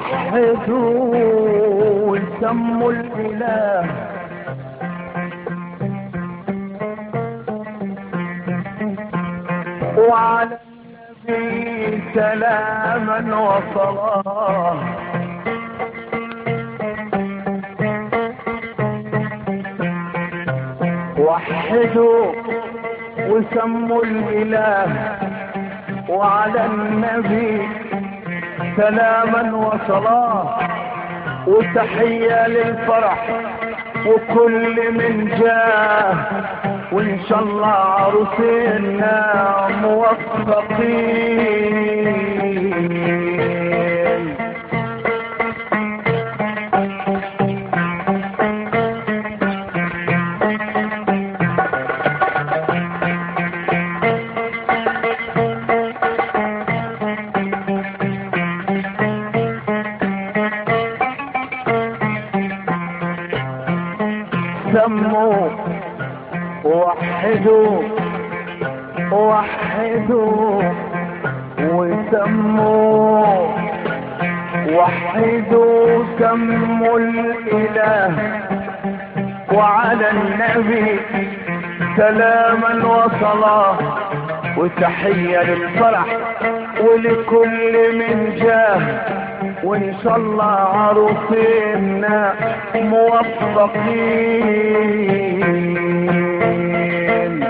وحدوا وسموا الاله وعلى النبي سلاما وصلاه وحدوا وسموا الاله وعلى النبي سلاما وصلاه وتحية للفرح وكل من جاه وان شاء الله عروسنا موفقين سموا وحدوا وحدوا وسموا وحدوا سموا الاله وعلى النبي سلاما وصلاه وتحية للفرح ولكل من جاه وان شاء الله عروسنا موفقين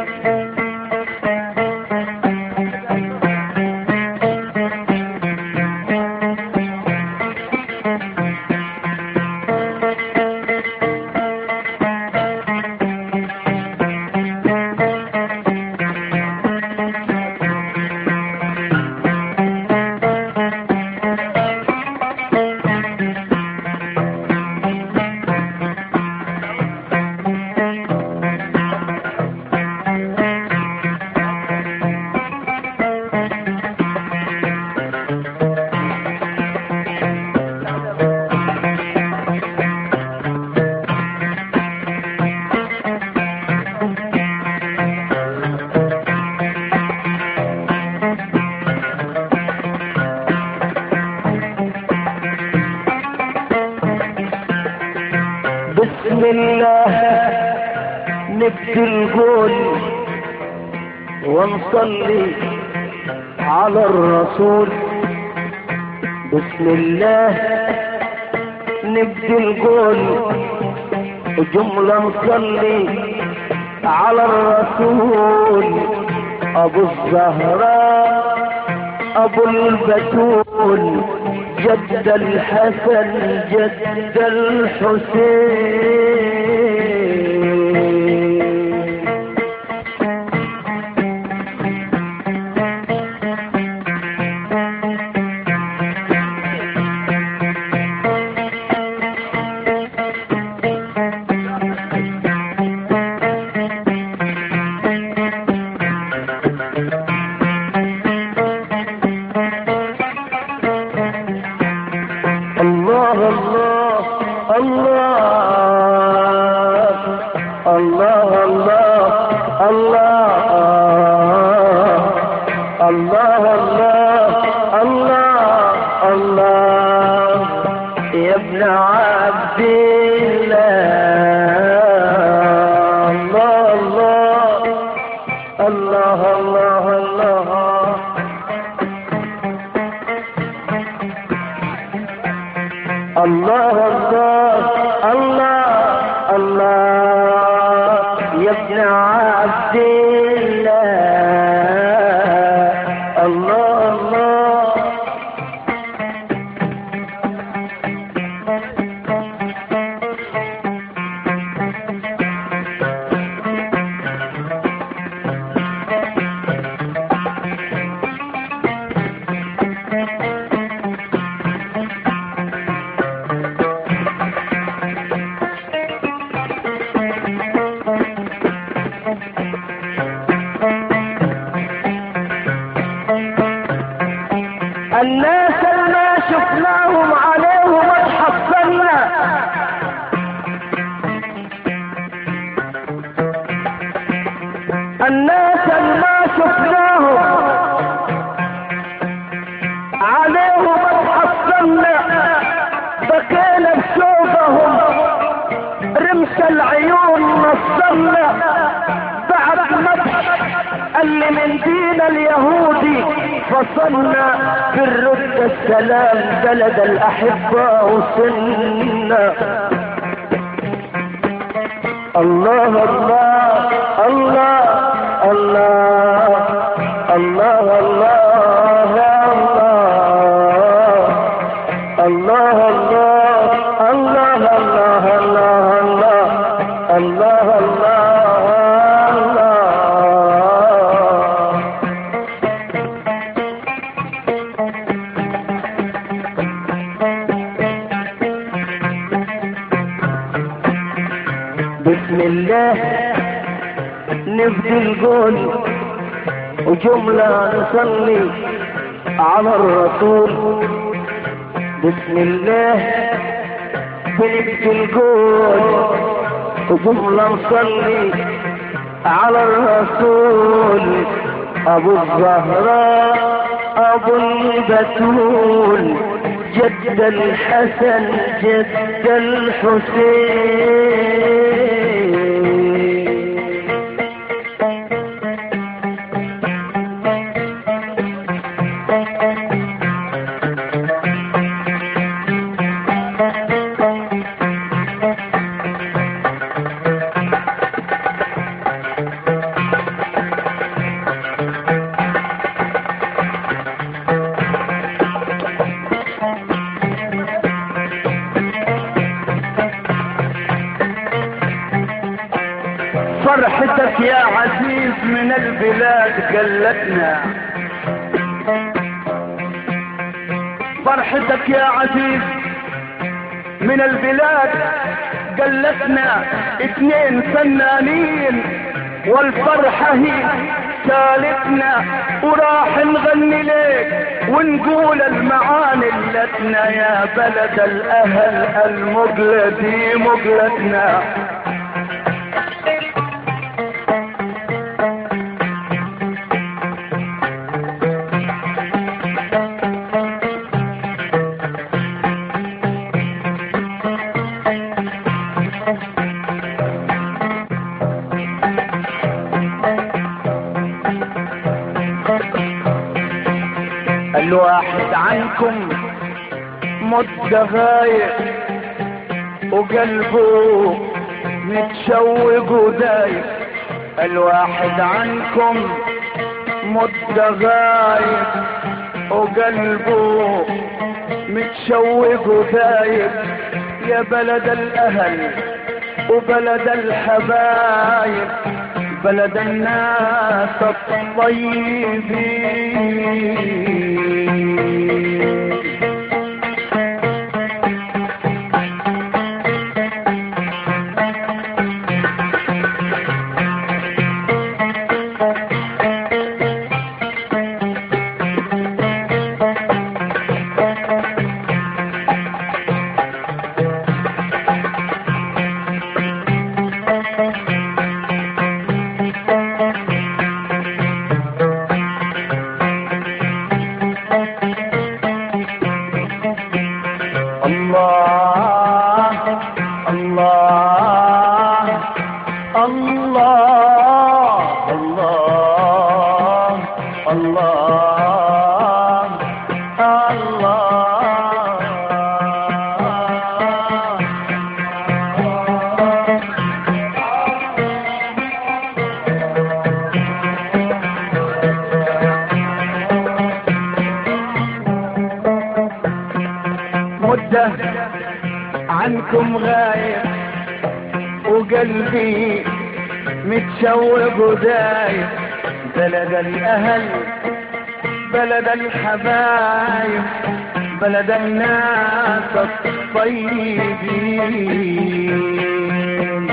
بسم الله نبدي القول ونصلي على الرسول بسم الله نبدي القول جملة نصلي على الرسول ابو الزهراء ابو البتول جد الحسن جد الحسين الله الله الله الله الله الله الله الله الله الله يا ابن عبد الله الله الله الله الله الله الله الله الله الله يا ابن عبد الله الله الله وصلنا بعد مدح اللي من دين اليهودي فصلنا بالرد السلام بلد الأحبة وصلنا الله الله الله الله الله الله الله الله الله الله الله الله الله الله بسم الله نفدي القول وجملة نصلي على الرسول بسم الله بنفدي القول وجملة نصلي على الرسول ابو الزهراء ابو البتول جد الحسن جد الحسين فرحتك يا عزيز من البلاد قلتنا فرحتك يا عزيز من البلاد قلتنا اتنين فنانين والفرحة هي سالتنا وراح نغني ليك ونقول المعاني لتنا يا بلد الاهل المقلدي مقلتنا الواحد عنكم مدة غايب وقلبه متشوق ودايب الواحد عنكم مدة غايب وقلبه متشوق ودايب يا بلد الأهل وبلد الحبايب بلد الناس الطيبين الله الله الله الله الله الله مدة عنكم غايب وقلبي متشوق ودايب بلد الأهل بلد الحبايب بلد الناس الطيبين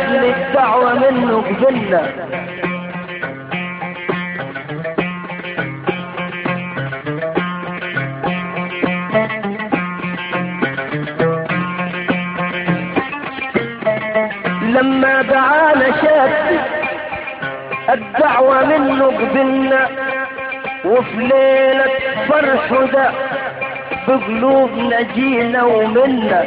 شاد الدعوة منه قبلنا لما دعانا شاد الدعوة منه قبلنا وفي ليلة فرح ده بقلوبنا جينا ومنا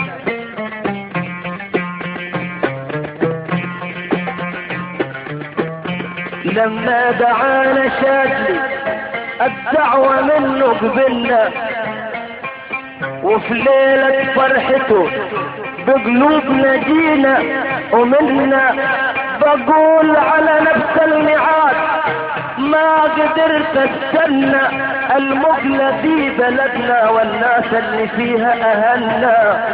لما دعانا شادلي الدعوة منه قبلنا وفي ليلة فرحته بقلوبنا جينا ومنا بقول على نفس الميعاد ما قدرت استنى المقلة في بلدنا والناس اللي فيها اهلنا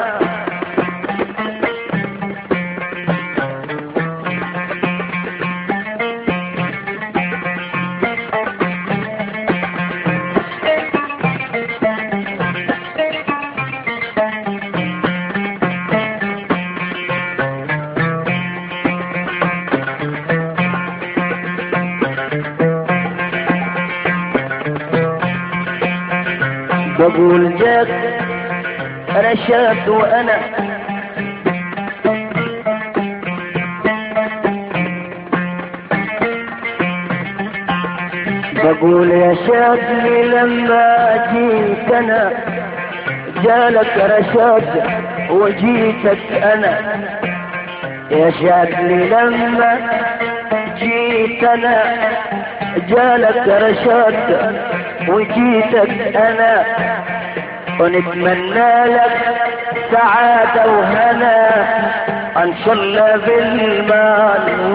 بقول جاك رشاد وانا بقول يا شادني لما جيت انا جالك رشاد وجيتك انا يا شادني لما جيت انا جالك رشاد وجيتك انا ونتمنى لك سعادة وهنا ان شاء الله بالمال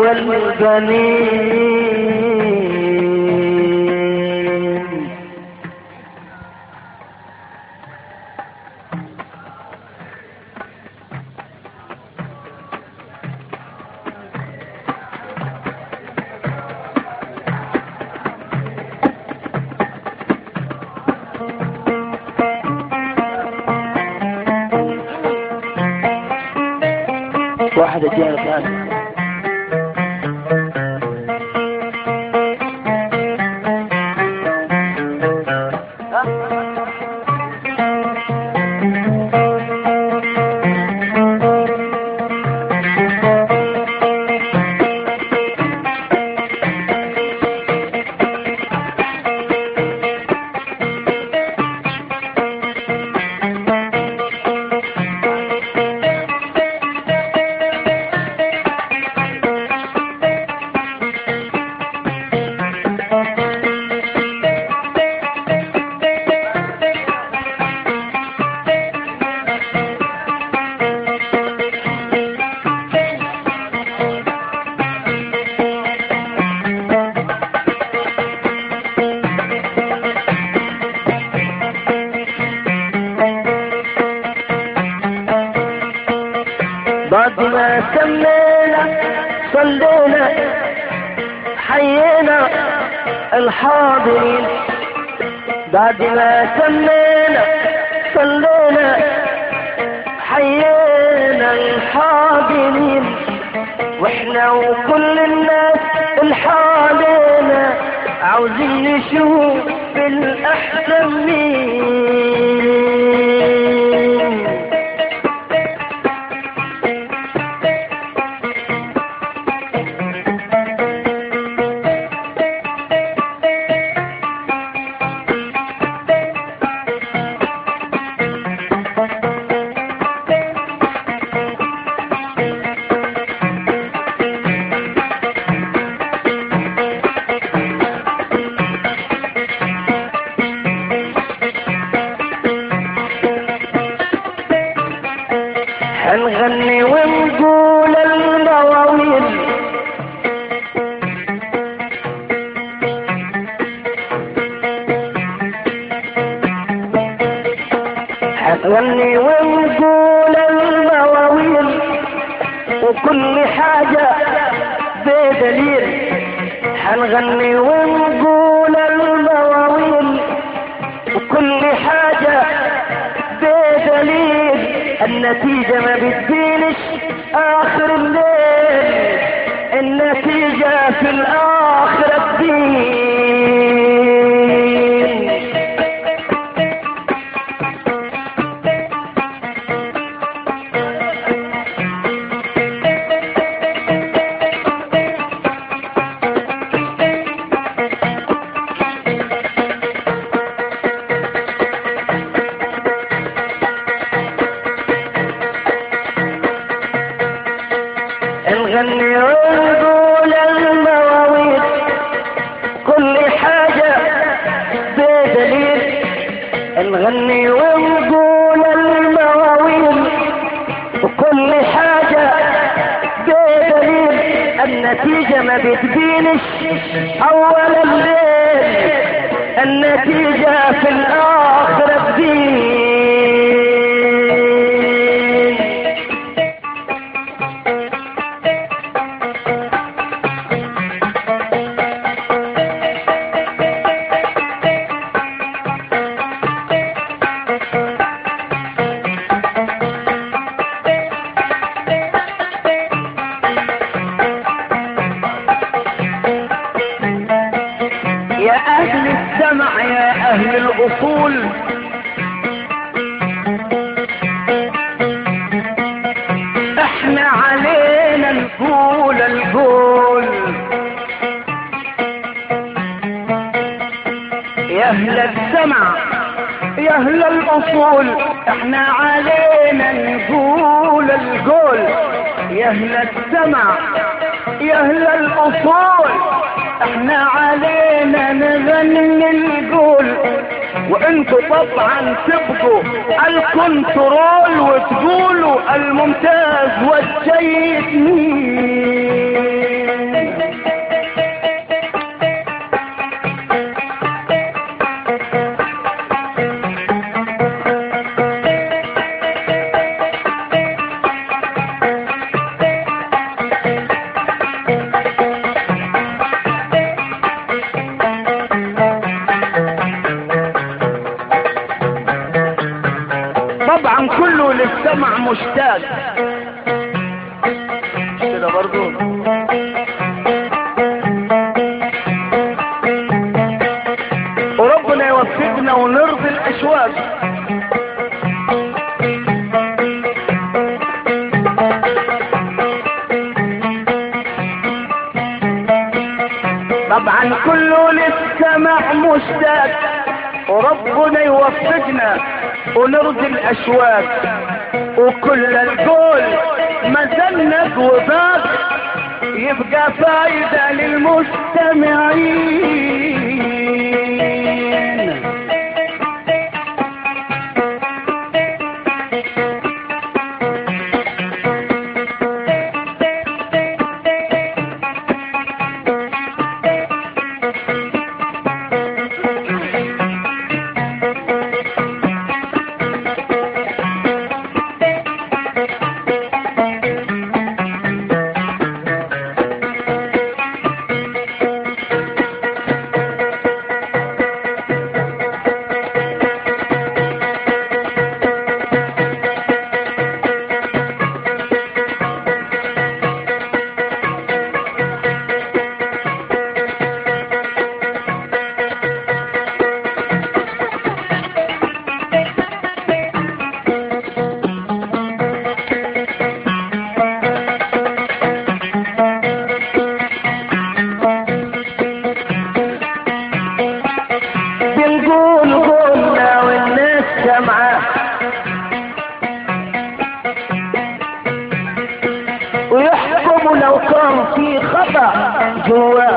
والبنين واحدة جاية ثانية بعد ما سمينا صلينا حيينا الحاضرين بعد ما سمينا صلينا حيينا الحاضرين واحنا وكل الناس الحالينا عاوزين نشوف الاحسن مين هنغني ونقول المواويل هنغني ونقول المواويل وكل حاجة بدليل هنغني ونقول المواويل وكل حاجة بدليل النتيجة ما بتجيلش آخر الليل في الآخرة الدين نغني ونقول المواويل كل حاجة بدليل نغني ونقول المواويل وكل حاجة بدليل النتيجة ما بتبينش أول الليل النتيجة في الآخرة الدين يا أهل السمع يا أهل الأصول احنا علينا نقول القول يا أهل السمع يا أهل الأصول احنا علينا نقول القول يا أهل السمع يا أهل الأصول احنا علينا نغني القول وانتوا طبعا تبقوا الكنترول وتقولوا الممتاز والجيد مين طبعا كله للسمع مشتاق كده برضو وربنا يوفقنا ونرضي الاشواق طبعا كله للسمع مشتاق وربنا يوفقنا ونرضي الاشواق وكل القول مزنك وضاق يبقى فايدة للمستمعين بنقول قلنا والناس سمعة ويحكموا لو كان في خطأ جوا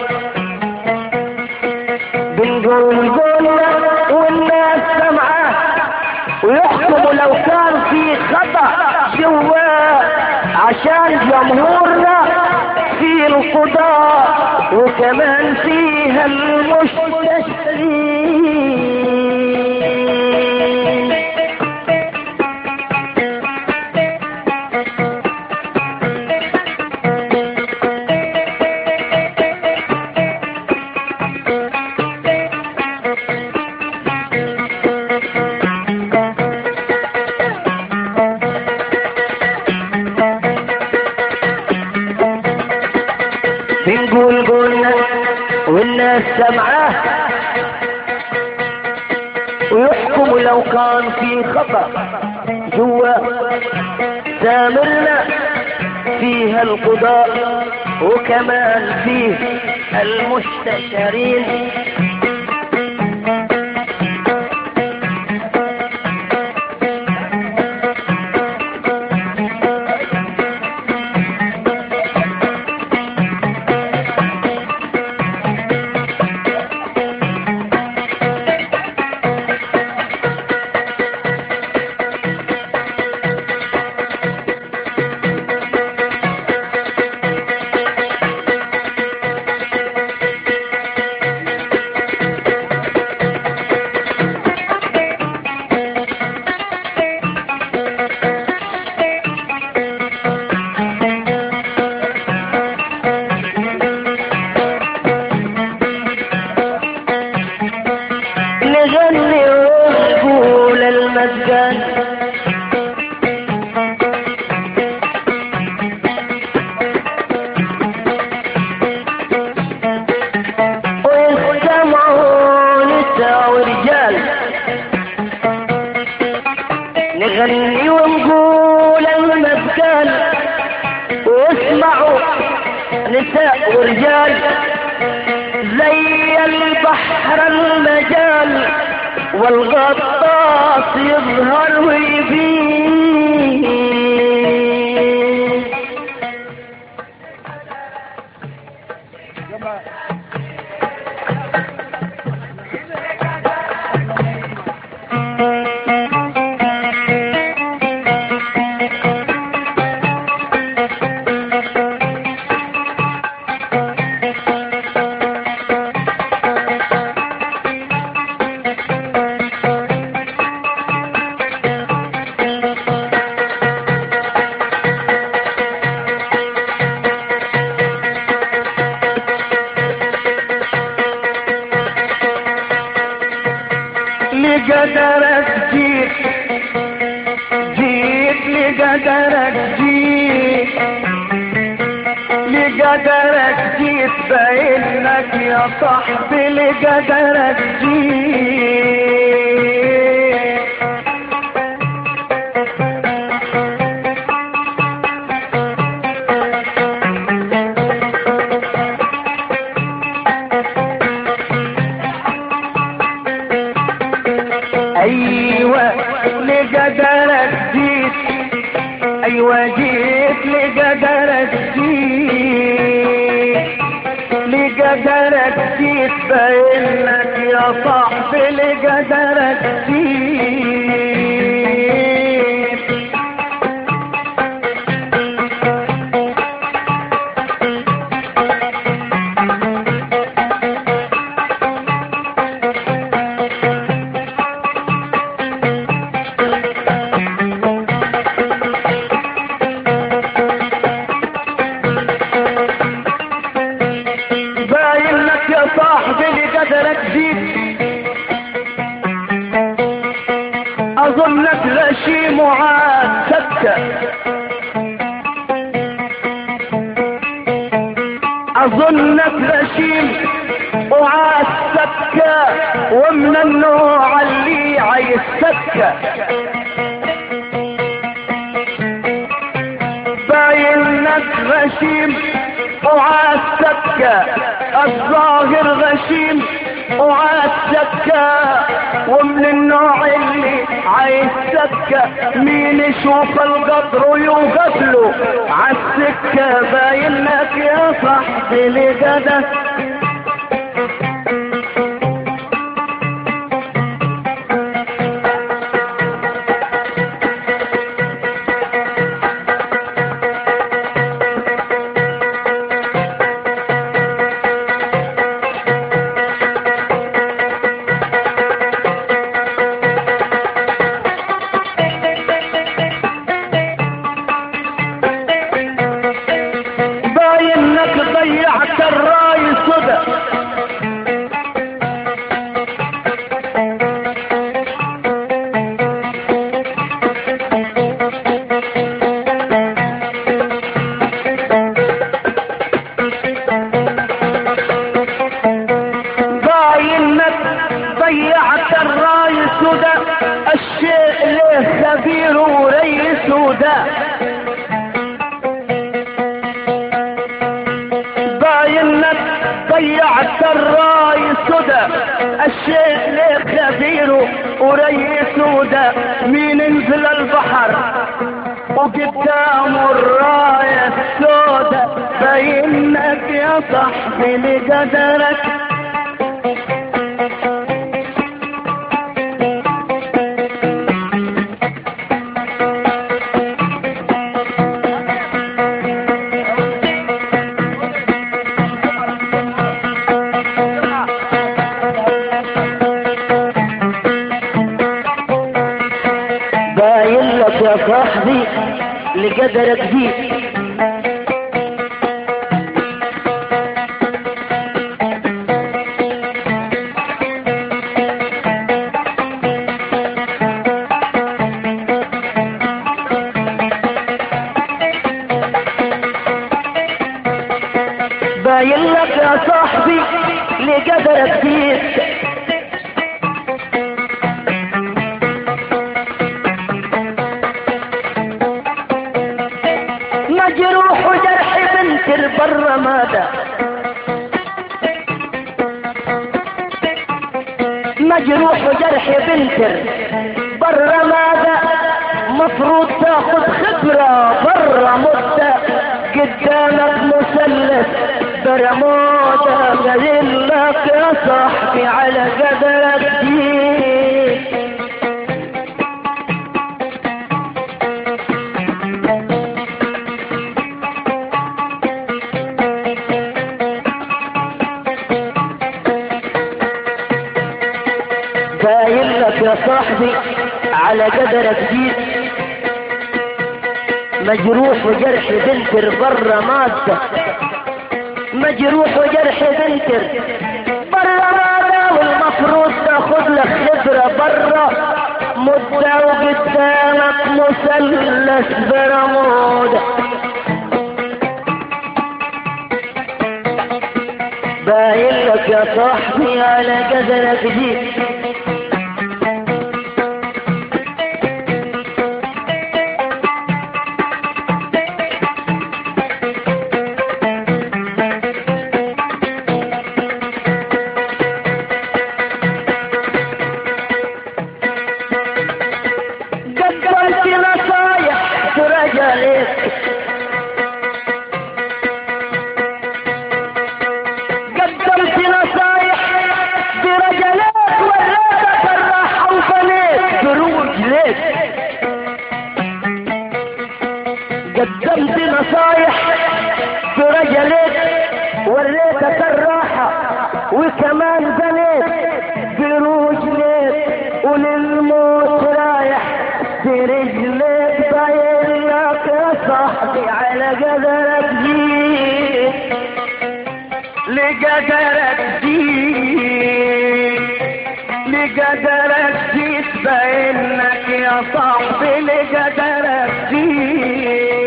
بنقول قلنا والناس سمعة ويحكموا لو كان في خطأ جوا عشان جمهورنا في القضاء وكمان فيها المستشرين بنقول قولنا والناس سمعاه ويحكم لو كان في خطأ جوا سامرنا فيها القضاء وكمان فيه المستشارين نغني ونقول المجان ويستمعوا نساء ورجال نغني ونقول المجان واسمعوا نساء ورجال زي البحر المجال والغطاس يظهر ويبين لقدرك جيت جيت لقدرك جيت لقدرك جيت بينك يا صاحبي لقدرك جيت ايوه لقدرك جيت ايوه جيت لقدرك جيت لقدرك جيت بينك يا صاحبي لقدرك جيت باين لك يا صاحبي لقدرك جيت اظنك غشيم وعاد سكة اظنك غشيم وعاد سكة ومن النوع اللي عايز سكة باينك غشيم وعاد سكة الظاهر غشيم وعاد سكة ومن النوع اللي عايز سكة مين يشوف القطر ويوقف له عالسكة باينك يا صاحبي لقدك باينك ضيعت الراي صدى ضيعت الراي سدى الشيء ليه خبيره وري سودة مين نزل البحر وقدامه الراية السودة بينك يا صاحبي لقدرك باين لك يا صاحبي لقدرك دي باين لك يا صاحبي لقدرك دي مجروح جرح بنت البر ماذا مجروح جرح بنت بر ماذا مفروض تاخد خبرة برا مدة قدامك مثلث برمودا قايل لك يا صاحبي على قدرك دي باين لك يا صاحبي على قدرك جيت مجروح وجرح بنتر برا مادة مجروح وجرح بنتر برا مادة والمفروض تاخذ لك خبرة برا مدة وقدامك مثلث برمودا باين لك يا صاحبي على قدرك جيت قدمت نصايح برجلك قدمت نصايح برجلك وريتك الراحة وبنيت برجلك قدمت نصايح برجلك وريتك الراحة وكمان بنيت برجلك وللموت رايح برجلك باين لك يا صاحبي على قدرك جيت لقدرك جيت لقدرك جيت بينك يا صاحبي لقدرك جيت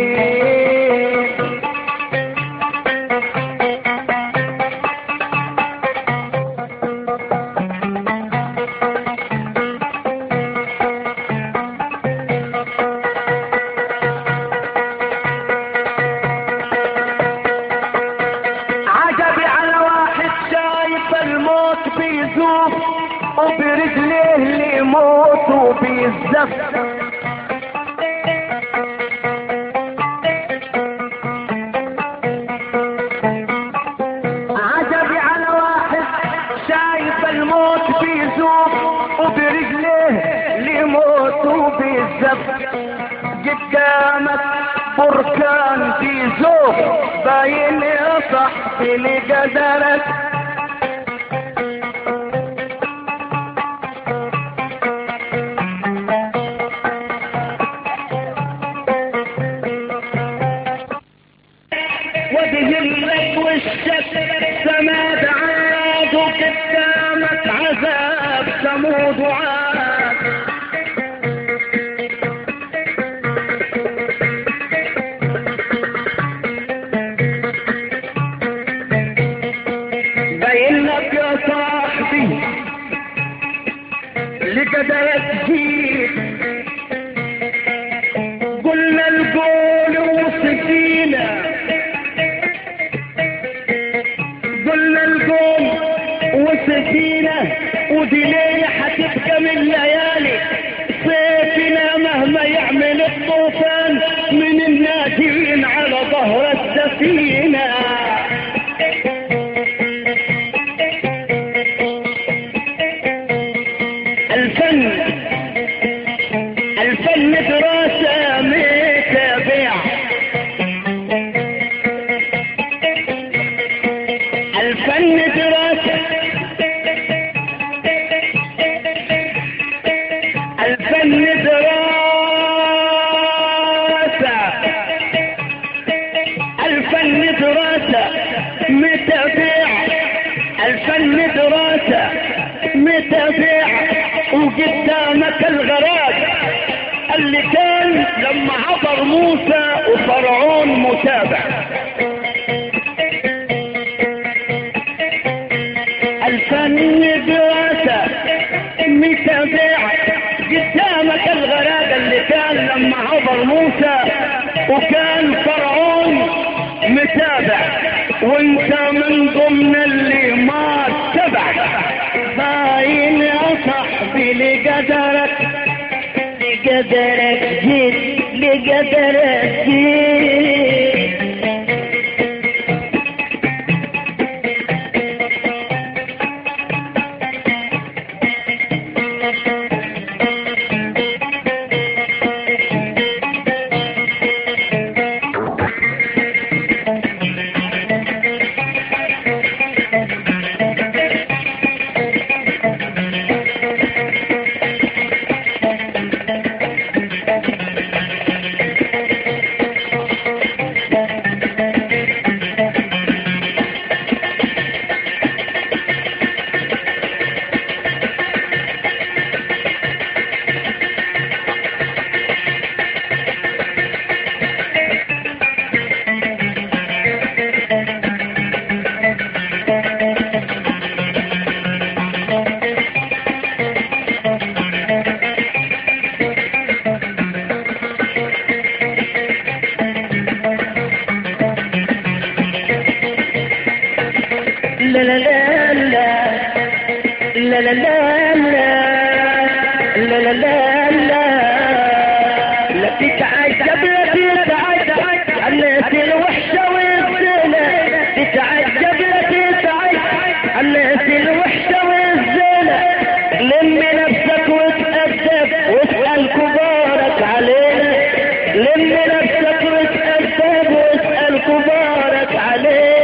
عجبي على واحد شايف الموت بيزوف وبرجليه اللي يموت وبيزف عجبي على واحد شايف الموت بيزوف وبرجليه اللي يموت وبيزف قدامك بركان بيزوف باين يا صاحبي لقدرك وبهلك وشك سماد عاد وقدامك عذاب ثمود وعاد بينك يا صاحبي لقدرك جيت قلنا القول وسكينة قل ودي ليلة حتبقى من ليالي صيفنا مهما يعمل الطوفان من الناجين على ظهر السفينة الفن الفن دراسة متابع الفن دراسة الفن دراسة الفن دراسة متابع الفن دراسة متابع وقدامك الغراض اللي كان لما عبر موسى وفرعون متابع الفن دراسة متابع قدامك الغرابة اللي كان لما عبر موسى وكان فرعون متابع وانت من ضمن اللي ما اتبع باين يا صاحبي لقدرك لقدرك جيت لقدرك جيت لا لا لا لا لا لا لا لا لا لا لا لا تتعجب لا تتعجب الناس الوحشة والزنا تتعجب لا تتعجب الناس الوحشة والزنا لم نفسك وتأدب واسأل كبارك علينا لم نفسك وتأدب واسأل كبارك علينا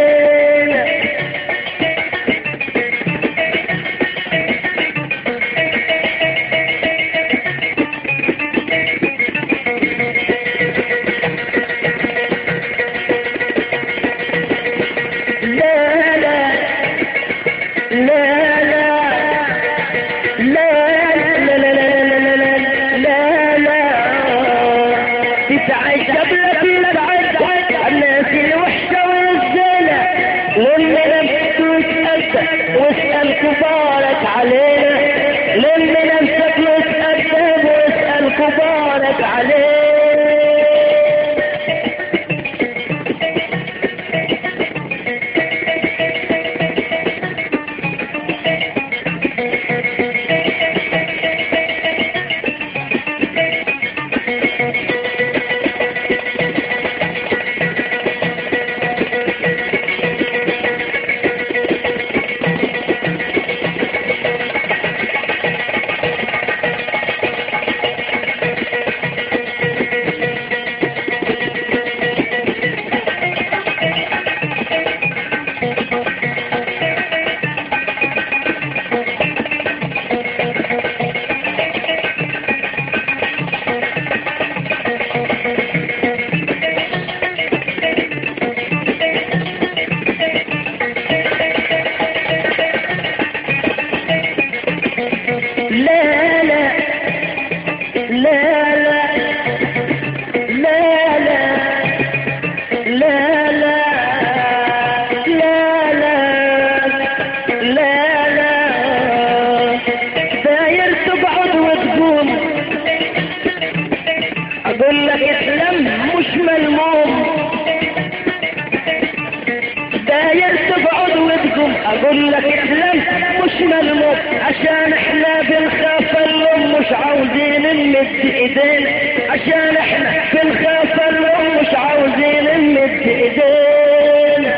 وتقوم اقول لك احلم مش ملموم عشان احنا بنخاف اللوم مش عاوزين نمد ايدينا عشان احنا بنخاف اللوم مش عاوزين نمد ايدينا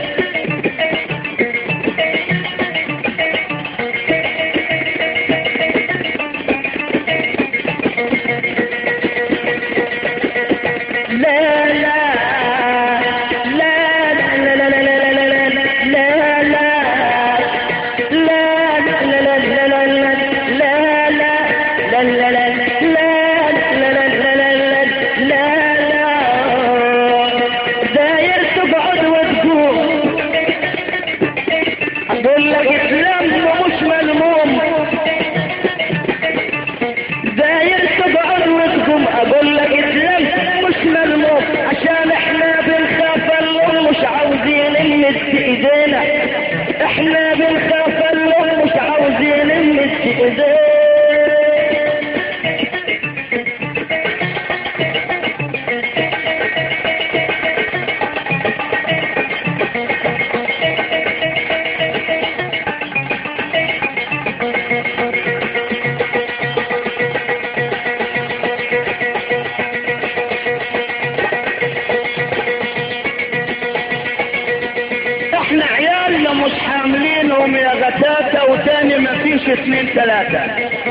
لا لا لا لا لا لا لا لا لا لا لا لا داير تقعد وتقوم اقول لك اسلام مش ملموم داير تقعد وتقوم اقول لك اسلام مش ملموم عشان احنا بنخاف اللوم مش عاوزين نمد ايدينا احنا بنخاف اللوم مش عاوزين نمد ايدينا احنا عيالنا مش حاملينهم يا غتاتة وتاني ما فيش اتنين تلاتة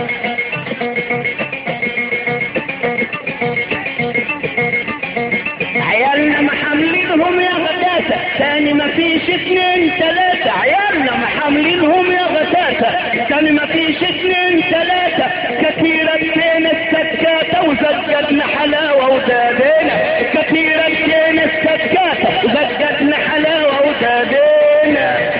عيالنا ما حاملينهم يا غتاتة تاني ما فيش اتنين تلاتة عيالنا ما حاملينهم يا غتاتة تاني ما فيش اتنين تلاتة كثيرة بين السكاتة وزجتنا حلاوة ودادينا كثيرة بين السكاتة وزجتنا حلاوة ودادينا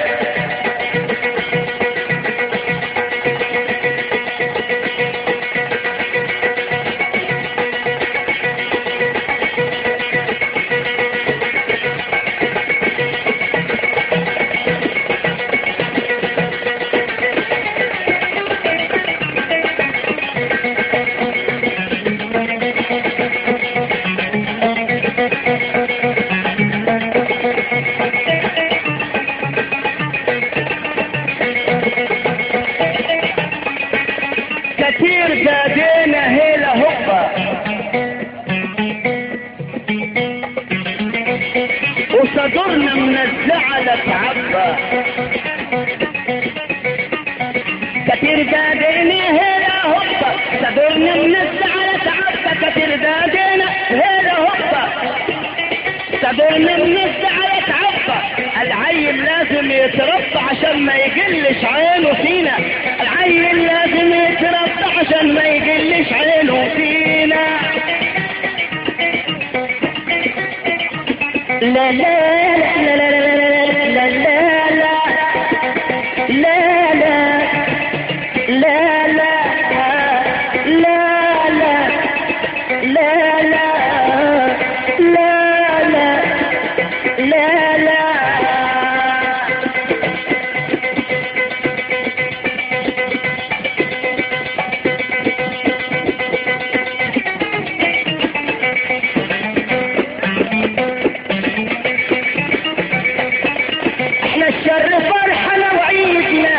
كثير زادينا هيلا هوبا وصدرنا من الزعل تعبى كثير زادينا هيلا هوبا صدرنا من الزعل تعبى كثير زادينا هيلا هوبا صدرنا من الزعل تعبى العيل لازم يتربى عشان ما يقلش عينه فينا العيل لازم يتربى عشان ما يقلش عينه فينا لا لا لا لا لا لا لا لا لا لا لا لا لا لا لا لا لا احنا الشر فرحنا وعيدنا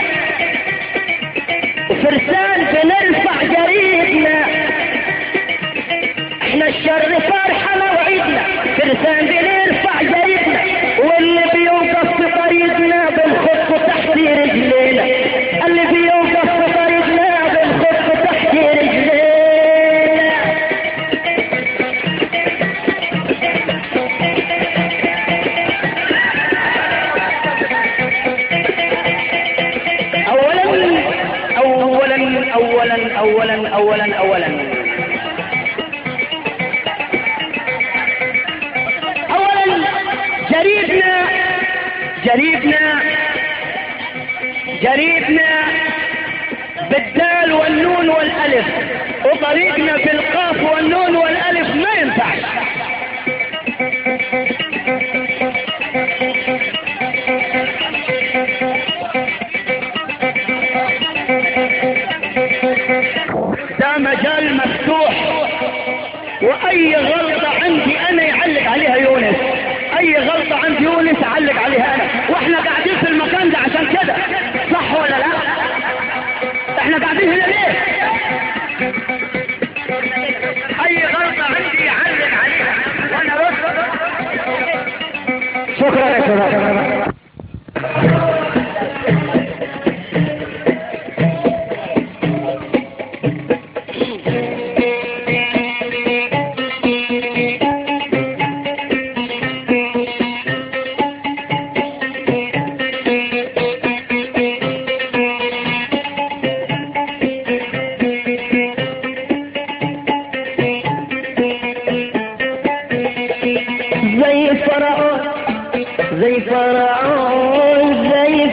وفرسان بنرفع جريدنا احنا الشر فرحنا وعيدنا فرسان بنرفع جريدنا واللي بيوقف في طريقنا بنخط تحت رجلينا اللي بيوقف في طريقنا بنخط تحت رجلينا اولا اولا اولا اولا اولا اولا اولا جريدنا جريدنا جريدنا بالدال والنون والالف وطريقنا بالقاف والنون والالف ما ينفعش ده مجال مفتوح واي غلطة عندي انا يعلق عليها يونس اي غلطة عند يونس اعلق عليها انا واحنا قاعدين في المكان ده احنا قاعدين هنا ليه؟ اي غلطة عندي علق عليها وانا رد شكرا يا شباب زي فرعون زي فرعون زي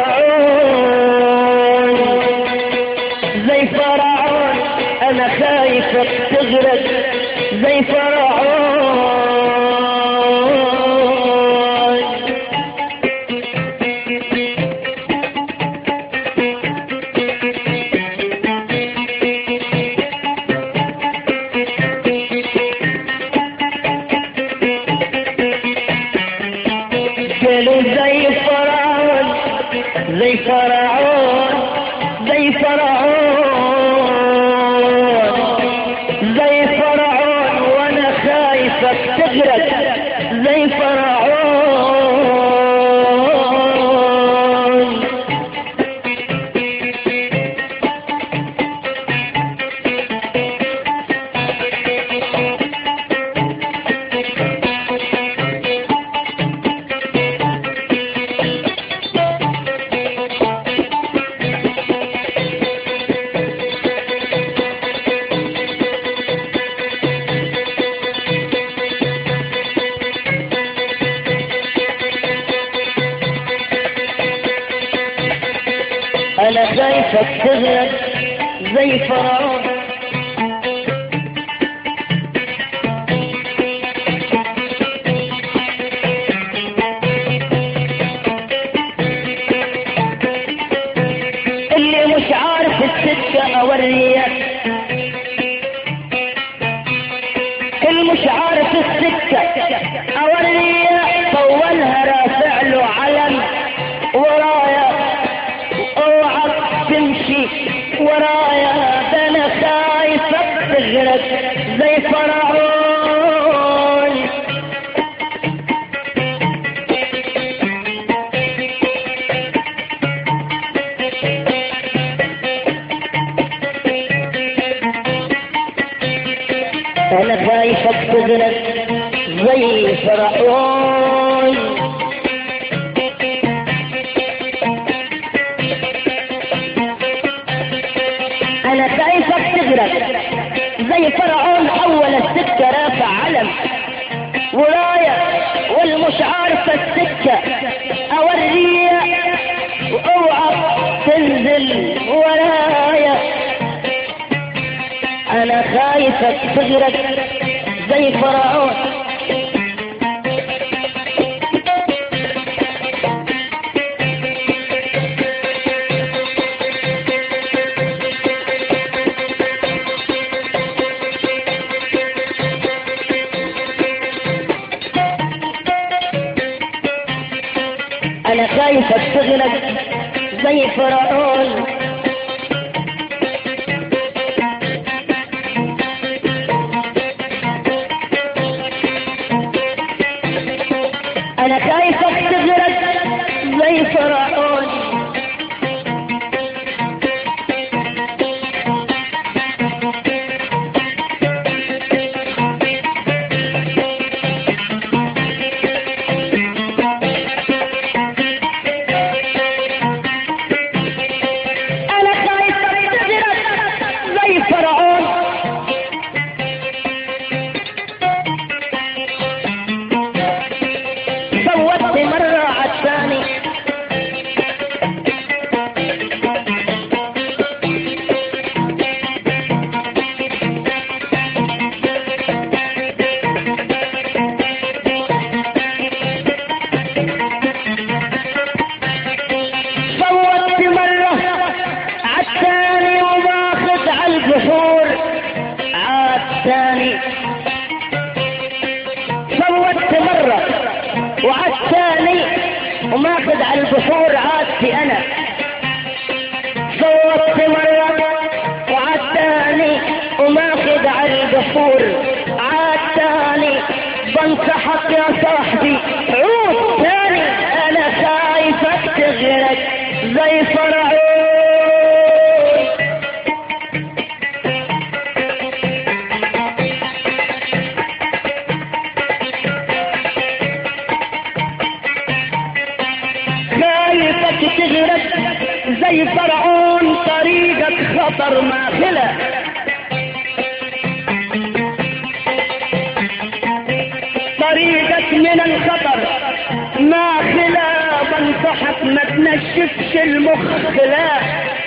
فرعون زي فرعون انا خايفك تغرق زي فرعون قالوا زي فرعون زي فرعون زي فرعون زي فرعون وانا خايفك تغرق زي فرعون انا خايفك تغرق زي فرعون اللي مش عارف السكة اوريك اللي مش عارف السكة اوريك طولها رافع له علم ورايا اوعى تمشي ورايا ده انا خايفك تغرق زي فرعون انا خايفك تغرق زي فرعون انا خايفك تغرق زي فرعون اول السكه رافع علم ورايا والمش عارفه السكه اوريا واوعى تنزل ورايا انا خايفك تغرق زي فرعون انا خايفك تغرق زي فرعون انا خايفك تغرق زي فرعون انا خايفك تغرق زي فرعون فوتت مرة عالثاني فوتت مرة عالثاني وماخذ عالبحور عالثاني فوتت مرة وعالثاني وماخذ على البحور عادتي انا صوت مرة وعالتاني وماخد على القفور عالتاني بنصحك يا صاحبي عود تاني انا خايفك تغرق زي فرعون خايفك تغرق زي فرعون طريقك خطر ماخلة طريقك من الخطر ماخلة بنصحك ما تنشفش المخ لا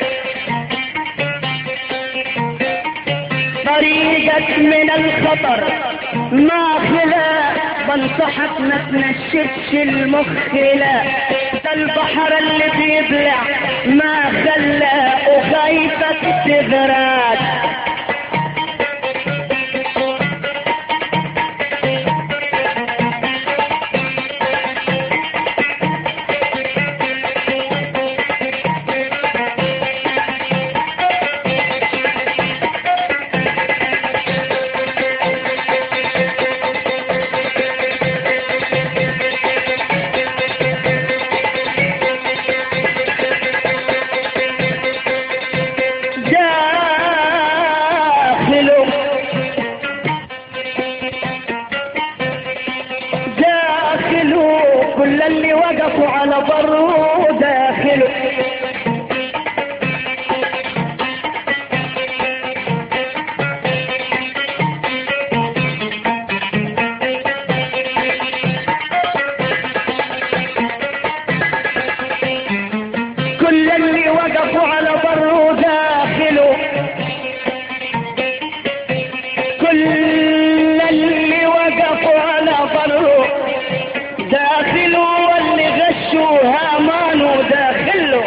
طريقك من الخطر ماخلة بنصحك ما تنشفش المخ لا ده البحر اللي بيبلع ما خلى وخايفك تغرق داخله داخله كل اللي وقفوا على بره داخله كل اللي وقفوا على بره داخله كل اللي وقفوا على بره داخله واللي غشوا هامانوا داخله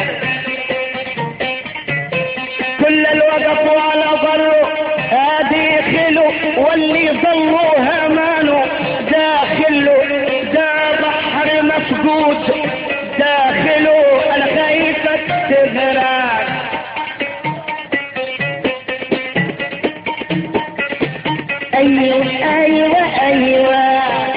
كل اللي وقفوا على بره داخله واللي ظلوا هامانوا داخله ده بحر مفقود داخله انا خايفك تغرق ايوه ايوه ايوه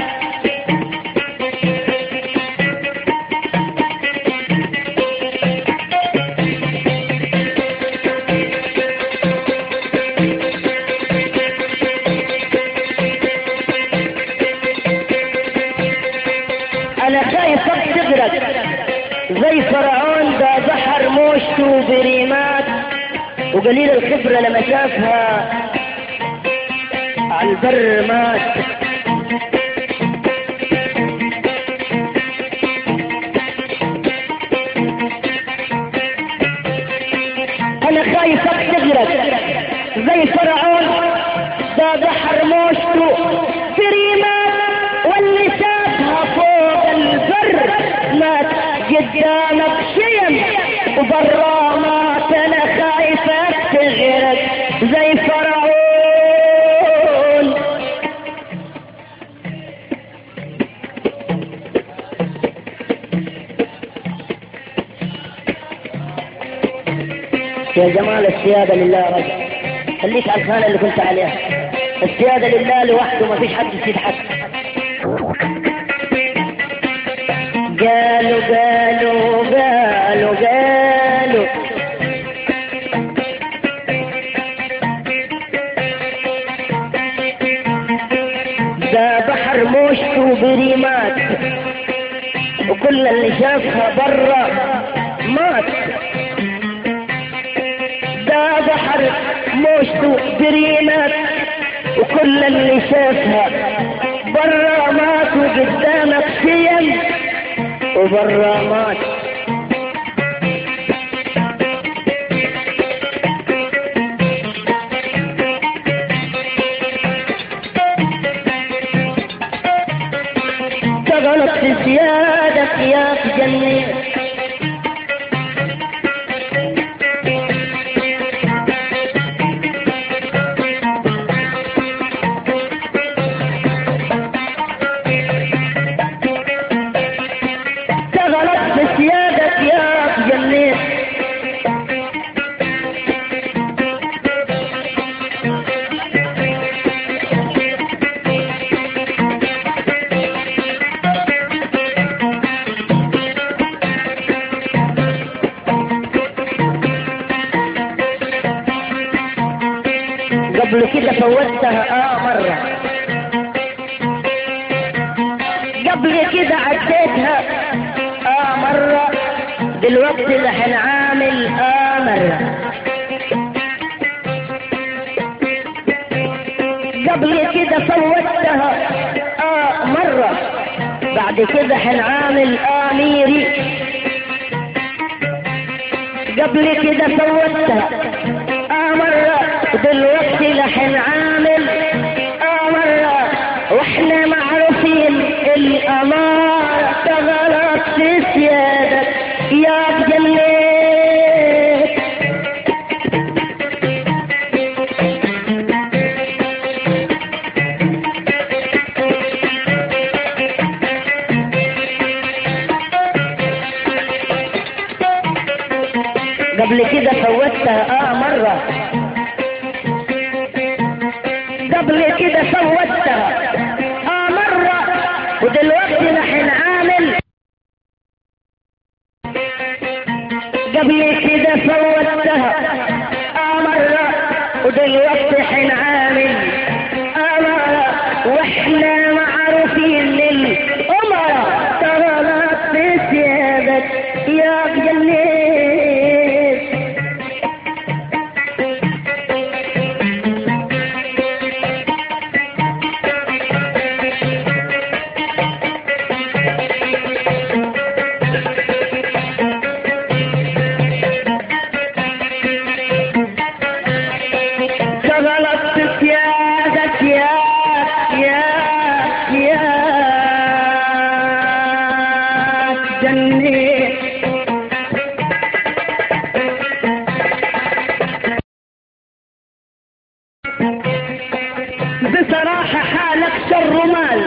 انا خايفك تغرق زي فرعون ده بحر موشته وبريمات وقليل الخبرة لما شافها على البر مات انا خايفك تغرق زي فرعون ده بحر موشته بريمات واللي شافها فوق البر مات قدامك شيم وبرا مات انا خايفك تغرق زي فرعون يا جمال السيادة لله يا رجل خليك على الخانة اللي كنت عليها السيادة لله لوحده ما فيش حد يسيد حد قالوا قالوا قالوا قالوا ده بحر موشته بريمات وكل اللي شافها برا مات ده بحر موشته بريمات وكل اللي شافها برا مات وقدامك سيم وبرا مات تغلط في زيادة يا جنة تغلط في سيادة يا جنة قبل كده فوتها اه مرة قبل كده عديتها اه مرة دلوقتي ده هنعامل اه مرة قبل كده فوتها اه مرة بعد كده هنعامل اميري قبل كده فوتها اه مرة دلوقتي لحن عامل اه مرة واحنا معروفين الامارة غلط في سيادك يا بجليت قبل كده فوتها اه مرة قبل كده فوتها اه مرة ودلوقتي نحن عامل قبل كده فوتها اه مرة ودلوقتي حين عامل اه مرة واحنا معروفين للأمراء تغلط في سيادك يا جليل شغلت سيادك يا يا يا جني بصراحة حالك شر مال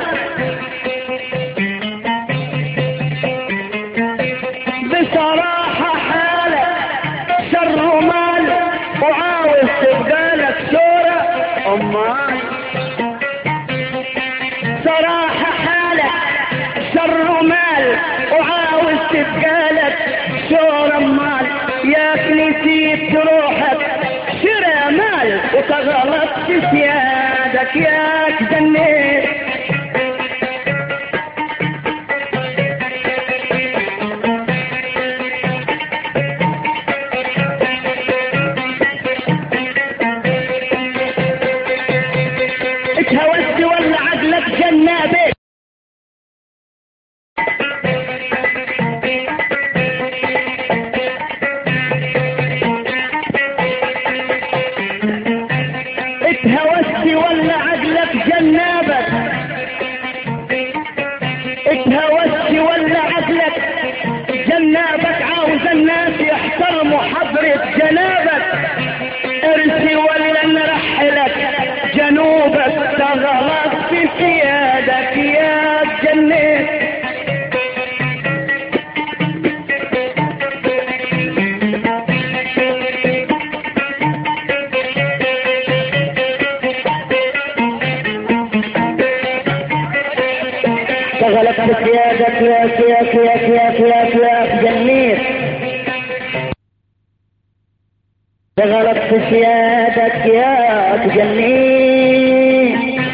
بصراحة حالك شر مال وعاوز تبقى لك صورة أمال صراحة حالك شر مال وعاوز تبقى لك صورة مال ياك نسيت روحك شرى مال وتغلط في سيادك ياك جنيت اتهوست ولا عقلك جنة بيت اتهوست ولا عقلك جنابك اتهوست ولا عقلك جنابك عاوز الناس يحترموا حضرة جنابك ارسي ولا نرحلك جنوبك تغلط في سيادك يا جنيت تغلط في سيادك يا سياك يا سياك يا سياك جنيت تغلط في سيادك يا تجنين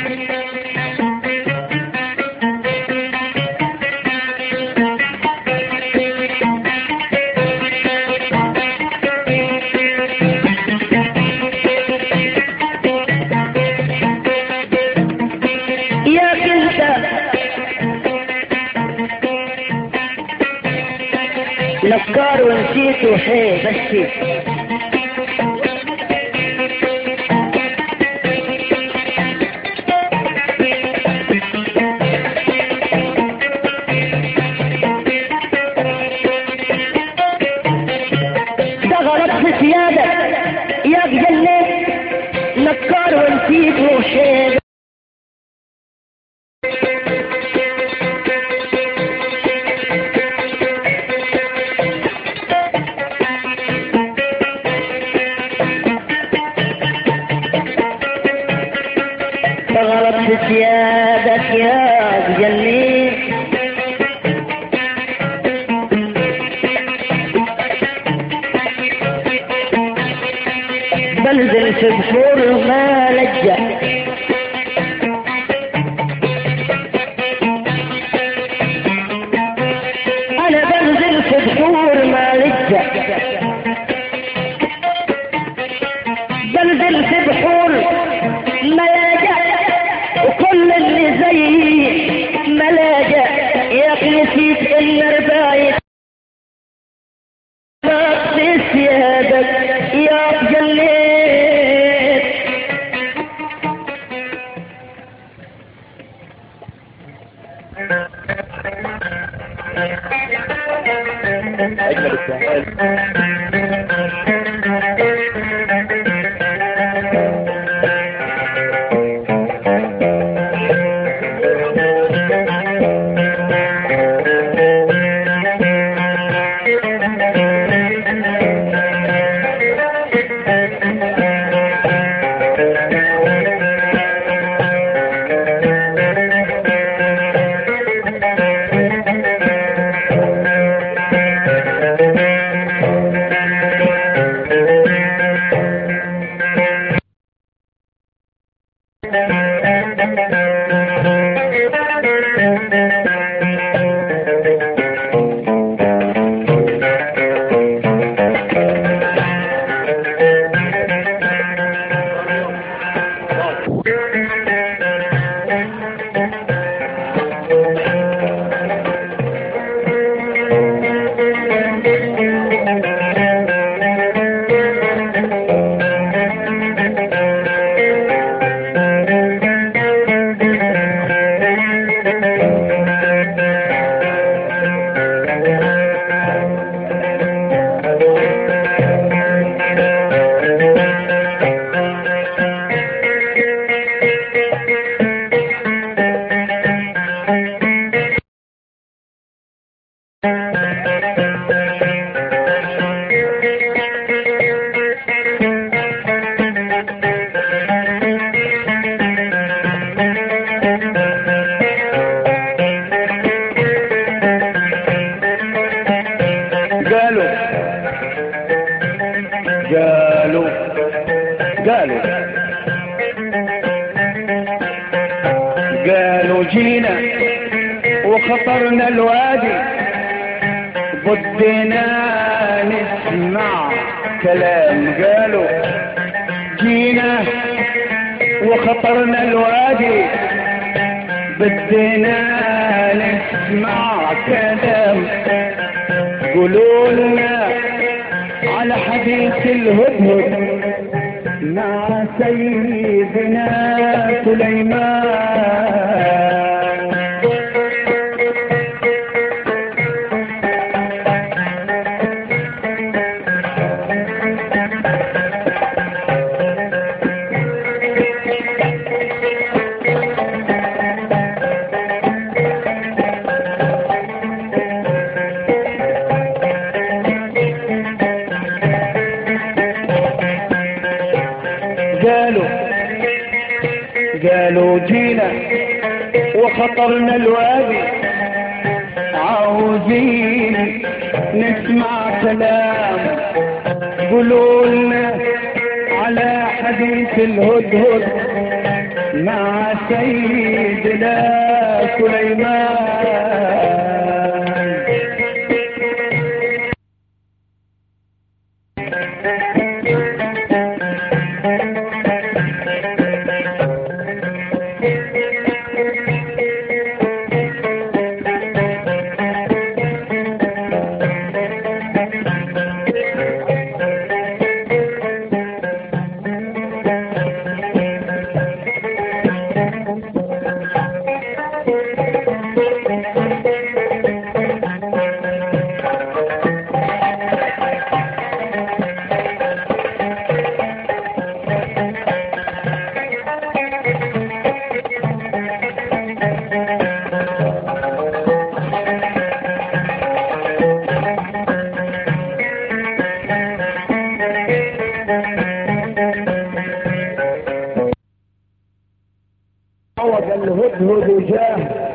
يا كنت نكار ونسيت وحي بس اشتغلت في سيادة يا جنة نكار ونسيت وحي اشتغلت في سيادك يا جنة بنزل في بحور ما لجأ انا بنزل في بحور ما لجأ بنزل في بحور ملاجأ وكل اللي زيي ملاجأ يا اخي نسيت ان رباية في سيادك يا جليت اجمل السهال قالوا قالوا قالوا قالوا جينا وخطرنا الوادي بدنا نسمع كلام قالوا جينا وخطرنا الوادي بدنا نسمع كلام قولوا لنا على حديث الهدهد مع سيدنا سليمان قالوا قالوا جينا وخطرنا الوادي عاوزين نسمع كلام قولوا لنا على حديث الهدهد مع سيدنا سليمان عوض الهدهد جاه